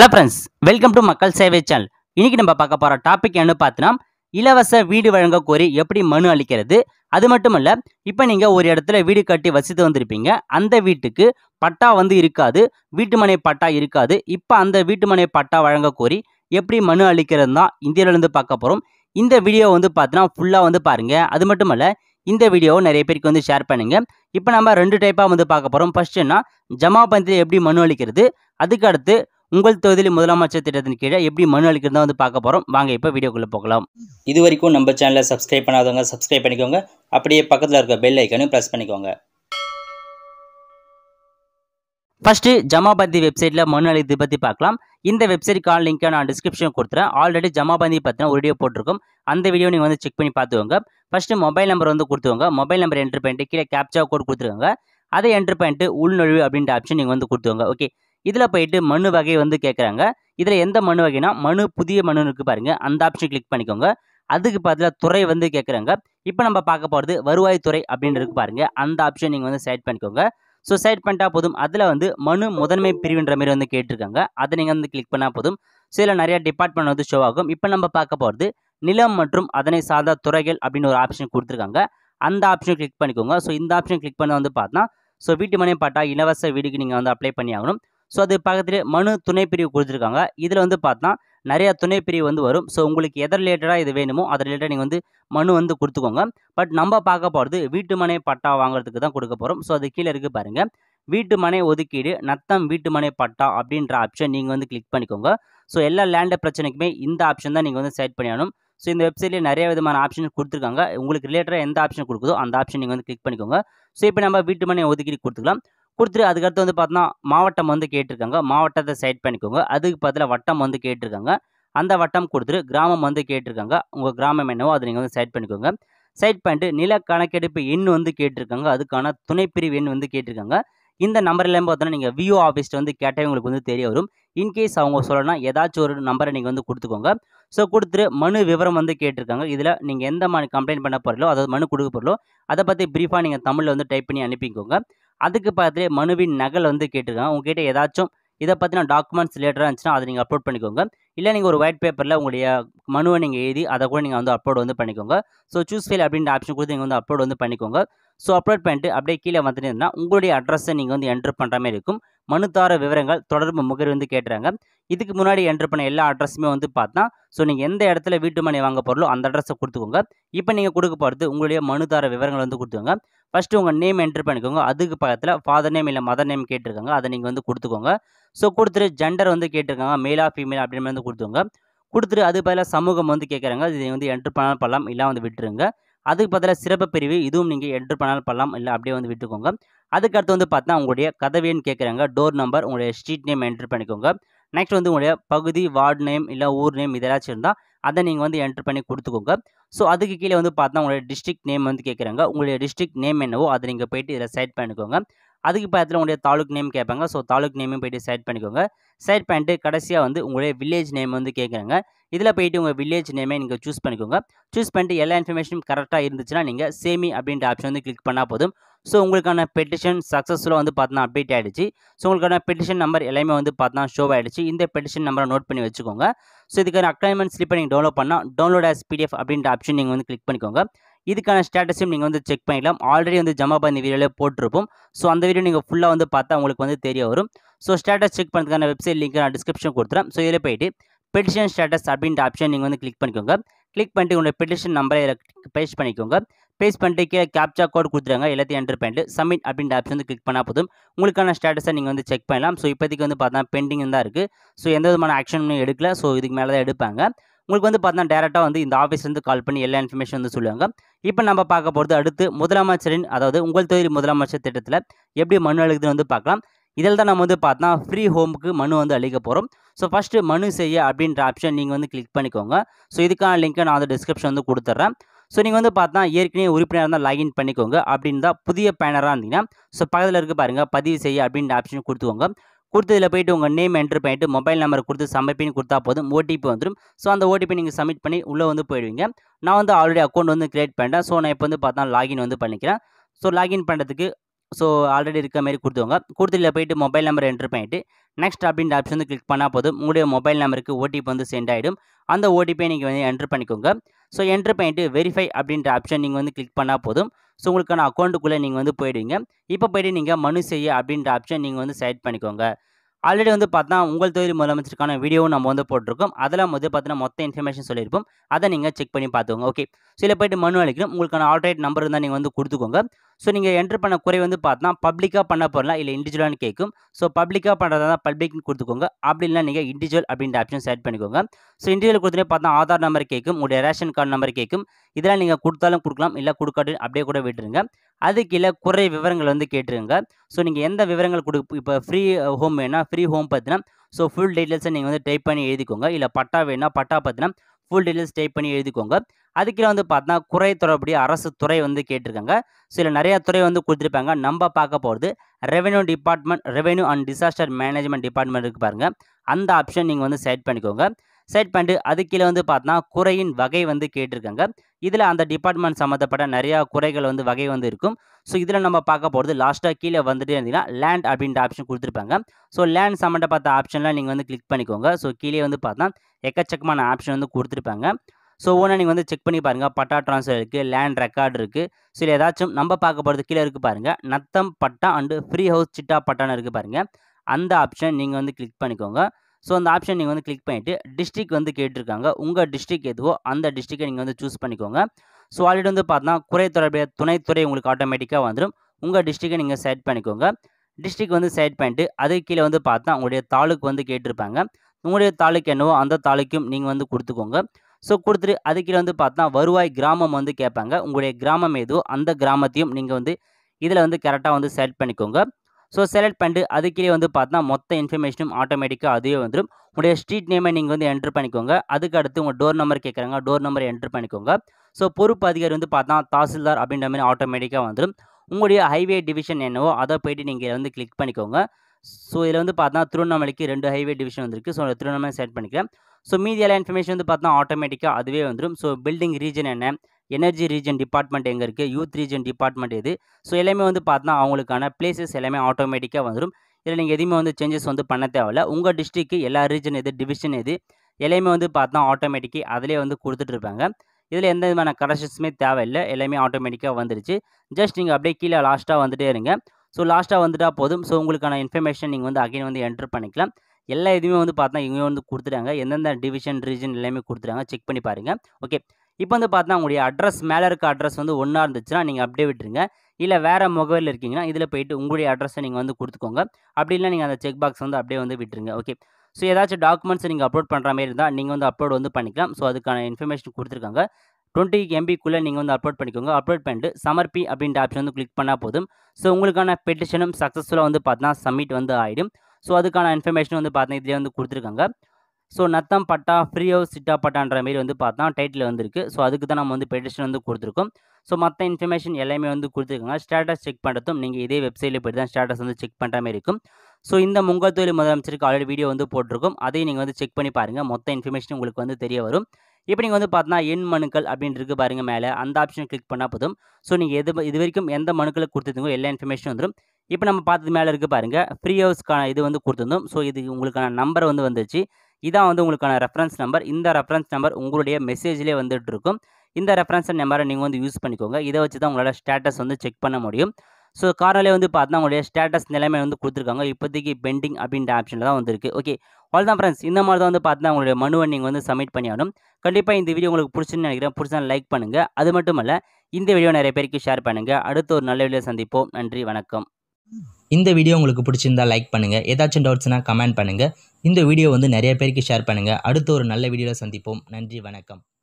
hello friends welcome to மக்கள் சேவை channel இன்னைக்கு நம்ம பார்க்க போகிற டாபிக் என்ன பார்த்தோன்னா இலவச வீடு வழங்க கோரி எப்படி மனு அளிக்கிறது அது மட்டும் இல்லை இப்போ நீங்கள் ஒரு இடத்துல வீடு கட்டி வசித்து வந்திருப்பீங்க அந்த வீட்டுக்கு பட்டா வந்து இருக்காது வீட்டுமனை பட்டா இருக்காது இப்போ அந்த வீட்டுமனை பட்டா வழங்க கோரி எப்படி மனு அளிக்கிறது தான் இந்தியாவிலேருந்து பார்க்க போகிறோம் இந்த வீடியோ வந்து பார்த்தீங்கன்னா ஃபுல்லாக வந்து பாருங்கள் அது மட்டும் இல்லை இந்த வீடியோவை நிறைய பேருக்கு வந்து ஷேர் பண்ணுங்க இப்போ நம்ம ரெண்டு டைப்பாக வந்து பார்க்க போகிறோம் ஃபர்ஸ்ட் என்ன ஜமாபந்தியில் எப்படி மனு அளிக்கிறது அதுக்கு அடுத்து உங்கள் தொகுதியில் முதலமைச்சர் திட்டத்தின் கீழே எப்படி மனு அளிக்கிறதா வந்து பார்க்க போகிறோம் வாங்க இப்போ வீடியோக்குள்ளே போகலாம் இது வரைக்கும் நம்ம சேனலை சப்ஸ்கிரைப் பண்ணாதவங்க சப்ஸ்கிரைப் பண்ணிக்கோங்க அப்படியே பக்கத்தில் இருக்க பெல் ஐக்கனையும் ப்ரெஸ் பண்ணிக்கோங்க ஃபஸ்ட்டு ஜமாபந்தி வெப்சைட்டில் மனு அளித்து பற்றி பார்க்கலாம் இந்த வெப்சைட்டுக்கான லிங்க்கை நான் டிஸ்கிரிப்ஷன் கொடுத்துறேன் ஆல்ரெடி ஜமாபந்தி பற்றின ஒரு வீடியோ போட்டிருக்கோம் அந்த வீடியோ நீங்கள் வந்து செக் பண்ணி பார்த்துக்கோங்க ஃபஸ்ட்டு மொபைல் நம்பர் வந்து கொடுத்துக்கோங்க மொபைல் நம்பர் என்ட்ரு பண்ணிட்டு கீழே கேப்சா கோட் கொடுத்துருக்காங்க அதை என்ட்ரு பண்ணிட்டு உள்நுழைவு அப்படின்ற ஆப்ஷன் நீங்கள் வந்து கொடுத்துக்கோங்க ஓகே இதில் போயிட்டு மனு வகை வந்து கேட்குறாங்க இதில் எந்த மனு வகைனா மனு புதிய மனு இருக்குது பாருங்கள் அந்த ஆப்ஷன் கிளிக் பண்ணிக்கோங்க அதுக்கு பதிலாக துறை வந்து கேட்குறாங்க இப்போ நம்ம பார்க்க போகிறது வருவாய்த்துறை அப்படின்னு இருக்கு பாருங்கள் அந்த ஆப்ஷன் நீங்கள் வந்து செலக்ட் பண்ணிக்கோங்க ஸோ செலக்ட் பண்ணிட்டா போதும் அதில் வந்து மனு முதன்மை பிரிவுன்ற மாதிரி வந்து கேட்டிருக்காங்க அதை நீங்கள் வந்து கிளிக் பண்ணால் போதும் ஸோ இதில் நிறைய டிபார்ட்மெண்ட் வந்து ஷோ ஆகும் இப்போ நம்ம பார்க்க போகிறது நிலம் மற்றும் அதனை சார்ந்த துறைகள் அப்படின்னு ஒரு ஆப்ஷன் கொடுத்துருக்காங்க அந்த ஆப்ஷன் கிளிக் பண்ணிக்கோங்க ஸோ இந்த ஆப்ஷன் கிளிக் பண்ண வந்து பார்த்தா ஸோ வீட்டு மனை பட்டா இலவச வீடுக்கு நீங்கள் வந்து அப்ளை பண்ணி ஆகணும் ஸோ அது பக்கத்துலேயே மனு துணை பிரிவு கொடுத்துருக்காங்க இதில் வந்து பார்த்தா நிறைய துணை பிரிவு வந்து வரும் ஸோ உங்களுக்கு எதை ரிலேட்டடாக இது வேணுமோ அது ரிலேட்டட் நீங்கள் வந்து மனு வந்து கொடுத்துக்கோங்க பட் நம்ம பார்க்க போகிறது வீட்டு மனை பட்டா வாங்குறதுக்கு தான் கொடுக்க போகிறோம் ஸோ அது கீழே இருக்குது பாருங்கள் வீட்டு மனை ஒதுக்கீடு நத்தம் வீட்டு மனை பட்டா அப்படின்ற ஆப்ஷன் நீங்கள் வந்து கிளிக் பண்ணிக்கோங்க ஸோ எல்லா லேண்ட் பிரச்சனைக்குமே இந்த ஆப்ஷன் தான் நீங்கள் வந்து செலக்ட் பண்ணியாகணும் ஸோ இந்த வெப்சைட்லேயே நிறைய விதமான ஆப்ஷன் கொடுத்துருக்காங்க உங்களுக்கு ரிலேட்டடாக எந்த ஆப்ஷன் கொடுக்குதோ அந்த ஆப்ஷன் நீங்கள் வந்து கிளிக் பண்ணிக்கோங்க ஸோ இப்போ நம்ம வீட்டு மனை ஒதுக்கீடு கொடுத்துக்கலாம் கொடுத்துட்டு அதுக்கடுத்து வந்து பார்த்தோன்னா மாவட்டம் வந்து கேட்டிருக்காங்க மாவட்டத்தை செலக்ட் பண்ணிக்கோங்க அதுக்கு பதிலாக வட்டம் வந்து கேட்டிருக்காங்க அந்த வட்டம் கொடுத்துட்டு கிராமம் வந்து கேட்டிருக்காங்க உங்கள் கிராமம் என்னவோ அதை நீங்கள் வந்து செலக்ட் பண்ணிக்கோங்க செலக்ட் பண்ணிட்டு நில கணக்கெடுப்பு எண் வந்து கேட்டிருக்காங்க அதுக்கான துணைப்பிரிவு எண் வந்து கேட்டிருக்காங்க இந்த நம்பர்லாம் பார்த்தோன்னா நீங்கள் விஓ ஆஃபீஸ்ட்டு வந்து கேட்டால் உங்களுக்கு வந்து தெரிய வரும் இன்கேஸ் அவங்க சொல்லணும்னா ஏதாச்சும் ஒரு நம்பரை நீங்கள் வந்து கொடுத்துக்கோங்க ஸோ கொடுத்துட்டு மனு விவரம் வந்து கேட்டிருக்காங்க இதில் நீங்கள் எந்த மாதிரி கம்ப்ளைண்ட் பண்ண போகிறீங்களோ அதாவது மனு கொடுக்க போகிறீங்களோ அதை பற்றி ப்ரீஃபாக நீங்கள் தமிழில் வந்து டைப் பண்ணி அனுப்பிக்கோங்க அதுக்கு பக்கத்துலேயே மனுவின் நகல் வந்து கேட்டிருக்காங்க உங்ககிட்ட ஏதாச்சும் இதை பற்றின டாக்குமெண்ட்ஸ் ரிலேட்டடாக இருந்துச்சுன்னா அதை நீங்கள் அப்லோட் பண்ணிக்கோங்க இல்லை நீங்கள் ஒரு ஒயிட் பேப்பரில் உங்களுடைய மனுவை நீங்கள் எழுதி அதை கூட நீங்கள் வந்து அப்லோட் வந்து பண்ணிக்கோங்க ஸோ சூஸ் ஃபைல் அப்படின்ற ஆப்ஷன் கொடுத்து நீங்கள் வந்து அப்லோட் வந்து பண்ணிக்கோங்க ஸோ அப்லோட் பண்ணிட்டு அப்படியே கீழே வந்துட்டீங்கன்னா உங்களுடைய அட்ரஸை நீங்கள் வந்து என்ட்ரு பண்ணுற மாதிரி இருக்கும் மனுதார விவரங்கள் தொடர்பு முகர் வந்து கேட்டுறாங்க இதுக்கு முன்னாடி என்ட்ரு பண்ண எல்லா அட்ரஸுமே வந்து பார்த்தா ஸோ நீங்கள் எந்த இடத்துல வீட்டு மனை வாங்க போகிறலோ அந்த அட்ரஸை கொடுத்துக்கோங்க இப்போ நீங்கள் கொடுக்க போகிறது உங்களுடைய மனுதார விவரங்கள் வந்து கொடுத்துக்கோங்க ஃபஸ்ட்டு உங்கள் நேம் என்ட்ரு பண்ணிக்கோங்க அதுக்கு பக்கத்தில் ஃபாதர் நேம் இல்லை மதர் நேம் கேட்டிருக்காங்க அதை நீங்கள் வந்து கொடுத்துக்கோங்க ஸோ கொடுத்துட்டு ஜெண்டர் வந்து கேட்டிருக்காங்க மேலா ஃபீமேல் அப்படின்னு வந்து கொடுத்துக்கோங்க கொடுத்துட்டு அது பதிலாக சமூகம் வந்து கேட்குறாங்க இதை வந்து என்ட்ரு பண்ணாலும் பண்ணலாம் இல்லை வந்து விட்டுருங்க அதுக்கு பதிலாக சிறப்பு பிரிவு இதுவும் நீங்கள் என்ட்ரு பண்ணாலும் பண்ணலாம் இல்லை அப்படியே வந்து விட்டுக்கோங்க அதுக்கடுத்து வந்து பார்த்தா உங்களுடைய கதவியன்னு கேட்குறாங்க டோர் நம்பர் உங்களுடைய ஸ்ட்ரீட் நேம் என்ட்ரு பண்ணிக்கோங்க நெக்ஸ்ட் வந்து உங்களுடைய பகுதி வார்டு நேம் இல்லை ஊர் நேம் இதெல்லாச்சும் இருந்தால் அதை நீங்கள் வந்து என்ட்ரு பண்ணி கொடுத்துக்கோங்க ஸோ அதுக்கு கீழே வந்து பார்த்தா உங்களுடைய டிஸ்ட்ரிக்ட் நேம் வந்து கேட்குறாங்க உங்களுடைய டிஸ்ட்ரிக்ட் நேம் என்னவோ அதை நீங்கள் போயிட்டு இதில் செலக்ட் பண்ணிக்கோங்க அதுக்கு பக்கத்தில் உங்களுடைய தாலுக் நேம் கேட்பாங்க ஸோ தாலுக் நேமையும் போயிட்டு செலக்ட் பண்ணிக்கோங்க செலக்ட் பண்ணிட்டு கடைசியாக வந்து உங்களுடைய வில்லேஜ் நேம் வந்து கேட்குறாங்க இதில் போயிட்டு உங்கள் வில்லேஜ் நேமே நீங்கள் சூஸ் பண்ணிக்கோங்க சூஸ் பண்ணிட்டு எல்லா இன்ஃபர்மேஷனும் கரெக்டாக இருந்துச்சுன்னா நீங்கள் சேமி அப்படின்ற ஆப்ஷன் வந்து கிளிக் பண்ணால் போதும் ஸோ உங்களுக்கான பெட்டிஷன் சக்ஸஸ்ஃபுல்லாக வந்து பார்த்தீங்கன்னா அப்டேட் ஆகிடுச்சு ஸோ உங்களுக்கான பெட்டிஷன் நம்பர் எல்லாமே வந்து பார்த்தீங்கன்னா ஷோ ஆகிடுச்சு இந்த பெட்டிஷன் நம்பரை நோட் பண்ணி வச்சுக்கோங்க ஸோ இதுக்கான அக்ளைன்மெண்ட் ஸ்லிப்பை நீங்கள் டவுன்லோட் பண்ணால் டவுன்லோட் ஆஸ் பிடிஎஃப் அப்படின்ற ஆப்ஷன் நீங்கள் வந்து கிளிக் பண்ணிக்கோங்க இதுக்கான ஸ்டேட்டஸையும் நீங்கள் வந்து செக் பண்ணிக்கலாம் ஆல்ரெடி வந்து ஜமா பண்ணி வீடியோவில் போட்டிருப்போம் ஸோ அந்த வீடியோ நீங்கள் ஃபுல்லாக வந்து பார்த்தா உங்களுக்கு வந்து தெரிய வரும் ஸோ ஸ்டேட்டஸ் செக் பண்ணுறதுக்கான வெப்சைட் லிங்க் நான் டிஸ்கிரிப்ஷன் கொடுத்துறேன் ஸோ இதில் போயிட்டு பெட்டிஷன் ஸ்டேட்டஸ் அப்படின்ற ஆப்ஷன் நீங்கள் வந்து கிளிக் பண்ணிக்கோங்க கிளிக் பண்ணிட்டு உங்களுடைய பெட்டிஷன் நம்பரை இதில் பேஸ்ட் பண்ணிக்கோங்க பேஸ்ட் பண்ணிட்டு கீழே கேப்சா கோட் கொடுத்துருங்க எல்லாத்தையும் என்டர் பண்ணிட்டு சப்மிட் அப்படின்ற ஆப்ஷன் வந்து கிளிக் பண்ணால் போதும் உங்களுக்கான ஸ்டேட்டஸை நீங்கள் வந்து செக் பண்ணலாம் ஸோ இப்போதைக்கு வந்து பார்த்தா பெண்டிங் தான் இருக்குது ஸோ எந்த விதமான ஆக்ஷனும் எடுக்கல ஸோ இதுக்கு மேலே தான் எடுப்பாங்க உங்களுக்கு வந்து பார்த்தா டேரெக்டாக வந்து இந்த ஆஃபீஸ்லேருந்து கால் பண்ணி எல்லா இன்ஃபர்மேஷன் வந்து சொல்லுவாங்க இப்போ நம்ம பார்க்க போகிறது அடுத்து முதலமைச்சரின் அதாவது உங்கள் தொகுதி முதலமைச்சர் திட்டத்தில் எப்படி மனு அளிக்குதுன்னு வந்து பார்க்கலாம் இதில் தான் நம்ம வந்து பார்த்தா ஃப்ரீ ஹோமுக்கு மனு வந்து அளிக்க போகிறோம் ஸோ ஃபஸ்ட்டு மனு செய்ய அப்படின்ற ஆப்ஷன் நீங்கள் வந்து கிளிக் பண்ணிக்கோங்க ஸோ இதுக்கான லிங்க்கை நான் வந்து டிஸ்கிரிப்ஷன் வந்து கொடுத்துட்றேன் ஸோ நீங்கள் வந்து பார்த்தா ஏற்கனவே உறுப்பினராக இருந்தால் லாகின் பண்ணிக்கோங்க அப்படின்னு தான் புதிய பேனராக இருந்தீங்கன்னா ஸோ பக்கத்தில் இருக்க பாருங்கள் பதிவு செய்ய அப்படின்ற ஆப்ஷன் கொடுத்துக்கோங்க கொடுத்ததில் போயிட்டு உங்கள் நேம் என்ட்ரு பண்ணிட்டு மொபைல் நம்பர் கொடுத்து சமைப்பின்னு கொடுத்தா போதும் ஓடிபி வந்துடும் ஸோ அந்த ஓடிபி நீங்கள் சப்மிட் பண்ணி உள்ளே வந்து போயிடுவீங்க நான் வந்து ஆல்ரெடி அக்கௌண்ட் வந்து கிரியேட் பண்ணிட்டேன் ஸோ நான் இப்போ வந்து பார்த்தா லாகின் வந்து பண்ணிக்கிறேன் ஸோ லாகின் பண்ணுறதுக்கு ஸோ ஆல்ரெடி இருக்க மாதிரி கொடுத்துவோங்க கொடுத்துல போயிட்டு மொபைல் நம்பர் என்ட்ரு பண்ணிவிட்டு நெக்ஸ்ட் அப்படின்ற ஆப்ஷன் வந்து கிளிக் பண்ணால் போதும் உங்களுடைய மொபைல் நம்பருக்கு ஓடிபி வந்து சென்ட் ஆகிடும் அந்த ஓடிபியை நீங்கள் வந்து என்ட்ரு பண்ணிக்கோங்க ஸோ என்ட்ரு பண்ணிட்டு வெரிஃபை அப்படின்ற ஆப்ஷன் நீங்கள் வந்து கிளிக் பண்ணால் போதும் ஸோ உங்களுக்கான அக்கௌண்ட்டுக்குள்ளே நீங்கள் வந்து போயிடுவீங்க இப்போ போயிட்டு நீங்கள் மனு செய்ய அப்படின்ற ஆப்ஷன் நீங்கள் வந்து செலக்ட் பண்ணிக்கோங்க ஆல்ரெடி வந்து பார்த்தா உங்கள் தொழில் முதலமைச்சருக்கான வீடியோவும் நம்ம வந்து போட்டிருக்கோம் அதில் வந்து பார்த்தீங்கன்னா மொத்த இன்ஃபர்மேஷன் சொல்லியிருப்போம் அதை நீங்கள் செக் பண்ணி பார்த்துக்கோங்க ஓகே ஸோ இதில் போயிட்டு மனு அளிக்கணும் உங்களுக்கான ஆல்ரெடி நம்பர் இருந்தால் நீங்கள் வந்து கொடுத்துக்கோங்க ஸோ நீங்கள் என்ட்ரு பண்ண குறை வந்து பார்த்தா பப்ளிக்காக பண்ண போகிறலாம் இல்லை இண்டிவிஜுவலானு கேட்கும் ஸோ பப்ளிக்காக பண்ணுறதா தான் பப்ளிக்னு கொடுத்துக்கோங்க அப்படி இல்லைனா நீங்கள் இண்டிவிஜுவல் அப்படின்ற ஆப்ஷன் செலக்ட் பண்ணிக்கோங்க ஸோ இண்டிவிஜுவல் கொடுத்துட்டே பார்த்தா ஆதார் நம்பர் கேட்கும் உங்களுடைய ரேஷன் கார்டு நம்பர் கேட்கும் இதெல்லாம் நீங்கள் கொடுத்தாலும் கொடுக்கலாம் இல்லை கொடுக்காட்டி அப்படியே கூட விட்டுருங்க அது கீழே குறை விவரங்கள் வந்து கேட்டுருங்க ஸோ நீங்கள் எந்த விவரங்கள் கொடு இப்போ ஃப்ரீ ஹோம் வேணா ஃப்ரீ ஹோம் பார்த்தீங்கன்னா ஸோ ஃபுல் டீட்டெயில்ஸை நீங்கள் வந்து டைப் பண்ணி எழுதிக்கோங்க இல்லை பட்டா வேணா பட்டா பார்த்தீங்கன்னா ஃபுல் டீட்டெயில்ஸ் டைப் பண்ணி எழுதிக்கோங்க அதுக்கீழே வந்து பார்த்தா குறை தொடர்புடைய அரசு துறை வந்து கேட்டிருக்காங்க சில நிறைய துறை வந்து கொடுத்துருப்பாங்க நம்ம பார்க்க போகிறது revenue department revenue and disaster management department இருக்குது பாருங்கள் அந்த ஆப்ஷன் நீங்கள் வந்து செலக்ட் பண்ணிக்கோங்க செட் பண்ணிட்டு அது கீழே வந்து பார்த்தா குறையின் வகை வந்து கேட்டிருக்காங்க இதில் அந்த டிபார்ட்மெண்ட் சம்மந்தப்பட்ட நிறையா குறைகள் வந்து வகை வந்து இருக்கும் ஸோ இதில் நம்ம பார்க்க போகிறது லாஸ்ட்டாக கீழே வந்துட்டு இருந்தீங்கன்னா லேண்ட் அப்படின்ற ஆப்ஷன் கொடுத்துருப்பாங்க ஸோ லேண்ட் சம்மந்தப்பட்ட ஆப்ஷன்லாம் நீங்கள் வந்து கிளிக் பண்ணிக்கோங்க ஸோ கீழே வந்து பார்த்தா எக்கச்சக்கமான ஆப்ஷன் வந்து கொடுத்துருப்பாங்க ஸோ ஒன்று நீங்கள் வந்து செக் பண்ணி பாருங்கள் பட்டா ட்ரான்ஸ்ஃபர் இருக்குது லேண்ட் ரெக்கார்டு இருக்குது ஸோ இல்லை ஏதாச்சும் நம்ம பார்க்க போகிறது கீழே இருக்குது பாருங்கள் நத்தம் patta and free house chitta பட்டான்னு இருக்குது பாருங்கள் அந்த ஆப்ஷன் நீங்கள் வந்து கிளிக் பண்ணிக்கோங்க ஸோ அந்த ஆப்ஷன் நீங்கள் வந்து கிளிக் பண்ணிவிட்டு டிஸ்ட்ரிக் வந்து கேட்டிருக்காங்க உங்கள் டிஸ்ட்ரிக் எதுவோ அந்த டிஸ்ட்ரிக்கை நீங்கள் வந்து சூஸ் பண்ணிக்கோங்க ஸோ ஆல்ரெடி வந்து பார்த்தா குறை தொடர்புடைய துணைத்துறை உங்களுக்கு ஆட்டோமேட்டிக்காக வந்துடும் உங்கள் டிஸ்ட்ரிக்கை நீங்கள் செலக்ட் பண்ணிக்கோங்க டிஸ்ட்ரிக் வந்து செலக்ட் பண்ணிட்டு அது கீழே வந்து பார்த்தா உங்களுடைய தாலுக்கு வந்து கேட்டிருப்பாங்க உங்களுடைய தாலுக்கு என்னவோ அந்த தாலுக்கும் நீங்கள் வந்து கொடுத்துக்கோங்க ஸோ கொடுத்துட்டு அது கீழே வந்து பார்த்தா வருவாய் கிராமம் வந்து கேட்பாங்க உங்களுடைய கிராமம் எதுவோ அந்த கிராமத்தையும் நீங்கள் வந்து இதில் வந்து கரெக்டாக வந்து செலக்ட் பண்ணிக்கோங்க ஸோ செலக்ட் பண்ணிட்டு அது கீழே வந்து பார்த்தா மொத்த இன்ஃபர்மேஷனும் ஆட்டோமேட்டிக்காக அதுவே வந்துடும் உங்களுடைய ஸ்ட்ரீட் நேமை நீங்கள் வந்து என்ட்ரு பண்ணிக்கோங்க அதுக்கு அடுத்து உங்கள் டோர் நம்பர் கேட்குறாங்க டோர் நம்பர் என்ட்ரு பண்ணிக்கோங்க ஸோ பொறுப்பு அதிகாரி வந்து பார்த்தா தாசில்தார் அப்படின்ற மாதிரி ஆட்டோமேட்டிக்காக வந்துடும் உங்களுடைய ஹைவே டிவிஷன் என்னவோ அதை போயிட்டு நீங்கள் வந்து கிளிக் பண்ணிக்கோங்க ஸோ இதில் வந்து பார்த்தா திருவண்ணாமலைக்கு ரெண்டு ஹைவே டிவிஷன் வந்திருக்கு ஸோ திருவண்ணாமலை செலக்ட் பண்ணிக்கிறேன் ஸோ மீதி எல்லா இன்ஃபர்மேஷன் வந்து பார்த்தா ஆட்டோமேட்டிக்காக அதுவே வந்துடும் ஸோ பில்டிங் ரீஜன் என்ன எனர்ஜி ரீஜன் டிபார்ட்மெண்ட் எங்கே இருக்குது யூத் ரீஜன் டிபார்ட்மெண்ட் எது ஸோ எல்லாமே வந்து பார்த்தா அவங்களுக்கான பிளேசஸ் எல்லாமே ஆட்டோமேட்டிக்காக வந்துடும் இதில் நீங்கள் எதுவுமே வந்து சேஞ்சஸ் வந்து பண்ண தேவையில்ல உங்கள் டிஸ்ட்ரிக்கு எல்லா ரீஜன் எது டிவிஷன் எது எல்லாமே வந்து பார்த்தா ஆட்டோமேட்டிக்கி அதிலே வந்து கொடுத்துட்டு இருப்பாங்க இதில் எந்த விதமான கரெக்ஷன்ஸுமே தேவையில்லை எல்லாமே ஆட்டோமேட்டிக்காக வந்துருச்சு ஜஸ்ட் நீங்கள் அப்படியே கீழே லாஸ்ட்டாக வந்துட்டே இருங்க ஸோ லாஸ்ட்டாக வந்துட்டால் போதும் ஸோ உங்களுக்கான இன்ஃபர்மேஷன் நீங்கள் வந்து அகைன் வந்து என்ட்ரு பண்ணிக்கலாம் எல்லா இதுவுமே வந்து பார்த்தா இவங்க வந்து கொடுத்துட்டாங்க எந்தெந்த டிவிஷன் ரீஜன் எல்லாமே கொடுத்துட்டாங்க செக் பண்ணி பாருங்கள் ஓகே இப்போ வந்து பார்த்தா உங்களுடைய அட்ரஸ் மேலே இருக்க அட்ரஸ் வந்து ஒன்றா இருந்துச்சுன்னா நீங்கள் அப்படியே விட்டுருங்க இல்லை வேறு முகவரியில் இருக்கீங்கன்னா இதில் போயிட்டு உங்களுடைய அட்ரஸை நீங்கள் வந்து கொடுத்துக்கோங்க அப்படி இல்லை நீங்கள் அந்த செக் பாக்ஸ் வந்து அப்படியே வந்து விட்டுருங்க ஓகே ஸோ ஏதாச்சும் டாக்குமெண்ட்ஸ் நீங்கள் அப்லோட் பண்ணுற மாதிரி இருந்தால் நீங்கள் வந்து அப்லோட் வந்து பண்ணிக்கலாம் ஸோ அதுக்கான இன்ஃபர்மேஷன் கொடுத்துருக்காங்க டுவெண்ட்டி எம்பிக்குள்ளே நீங்கள் வந்து அப்லோட் பண்ணிக்கோங்க அப்லோட் பண்ணிட்டு சமர்ப்பி அப்படின்ற ஆப்ஷன் வந்து கிளிக் பண்ணால் போதும் ஸோ உங்களுக்கான பெட்டிஷனும் சக்ஸஸ்ஃபுல்லாக வந்து பார்த்தா சப்மிட் வந்து ஆகிடும் ஸோ அதுக்கான இன்ஃபர்மேஷன் வந்து பார்த்தா இதிலே வந்து கொடுத்துருக்காங்க ஸோ நத்தம் பட்டா ஃப்ரீ ஹவுஸ் சிட்டா பட்டான்ற மாரி வந்து பார்த்தா டைட்டில் வந்துருக்கு ஸோ அதுக்கு தான் நம்ம வந்து பெட்டிஷன் வந்து கொடுத்துருக்கோம் ஸோ மற்ற இன்ஃபர்மேஷன் எல்லாமே வந்து கொடுத்துருக்காங்க ஸ்டேட்டஸ் செக் பண்ணுறதும் நீங்கள் இதே வெப்சைட்டில் போய்ட்டு தான் ஸ்டேட்டஸ் வந்து செக் பண்ணுற மாதிரி இருக்கும் ஸோ இந்த முங்கல் தொழில் முதலமைச்சருக்கு ஆல்ரெடி வீடியோ வந்து போட்டிருக்கோம் அதையும் நீங்கள் வந்து செக் பண்ணி பாருங்கள் மொத்த இன்ஃபர்மேஷன் உங்களுக்கு வந்து தெரிய வரும் இப்போ நீங்கள் வந்து பார்த்தா எண் மனுக்கள் அப்படின்னு இருக்கு பாருங்கள் மேலே அந்த ஆப்ஷன் கிளிக் பண்ணால் போதும் ஸோ நீங்கள் எது இது வரைக்கும் எந்த மனுக்களை கொடுத்துருந்தீங்களோ எல்லா இன்ஃபர்மேஷன் வந்துடும் இப்போ நம்ம பார்த்தது மேலே இருக்குது பாருங்கள் ஃப்ரீ ஹவுஸ்க்கான இது வந்து கொடுத்துருந்தோம் ஸோ இது உங்களுக்கான நம்பர் வந்து வந்துச்சு இதான் வந்து உங்களுக்கான ரெஃபரன்ஸ் நம்பர் இந்த ரெஃபரன்ஸ் நம்பர் உங்களுடைய மெசேஜ்லேயே வந்துட்டு இருக்கும் இந்த ரெஃபரன்ஸ் நம்பரை நீங்கள் வந்து யூஸ் பண்ணிக்கோங்க இதை வச்சு தான் உங்களோட ஸ்டேட்டஸ் வந்து செக் பண்ண முடியும் ஸோ காரணலே வந்து பார்த்தா உங்களுடைய ஸ்டேட்டஸ் நிலைமை வந்து கொடுத்துருக்காங்க இப்போதைக்கு பெண்டிங் அப்படின்ற ஆப்ஷனில் தான் வந்திருக்கு ஓகே ஆல் தான் ஃப்ரெண்ட்ஸ் இந்த மாதிரி தான் வந்து பார்த்தா உங்களுடைய மனுவை நீங்கள் வந்து சப்மிட் பண்ணி ஆகணும் கண்டிப்பாக இந்த வீடியோ உங்களுக்கு பிடிச்சுன்னு நினைக்கிறேன் பிடிச்சா லைக் பண்ணுங்கள் அது மட்டும் இல்லை இந்த வீடியோ நிறைய பேருக்கு ஷேர் பண்ணுங்கள் அடுத்த ஒரு நல்ல வீடியோ சந்திப்போம் நன்றி வணக்கம் இந்த வீடியோ உங்களுக்கு பிடிச்சிருந்தா லைக் பண்ணுங்கள் ஏதாச்சும் டவுட்ஸ்னால் கமெண்ட் பண்ணுங்கள் இந்த வீடியோ வந்து நிறைய பேருக்கு ஷேர் பண்ணுங்கள் அடுத்த ஒரு நல்ல வீடியோவில் சந்திப்போம் நன்றி வணக்கம்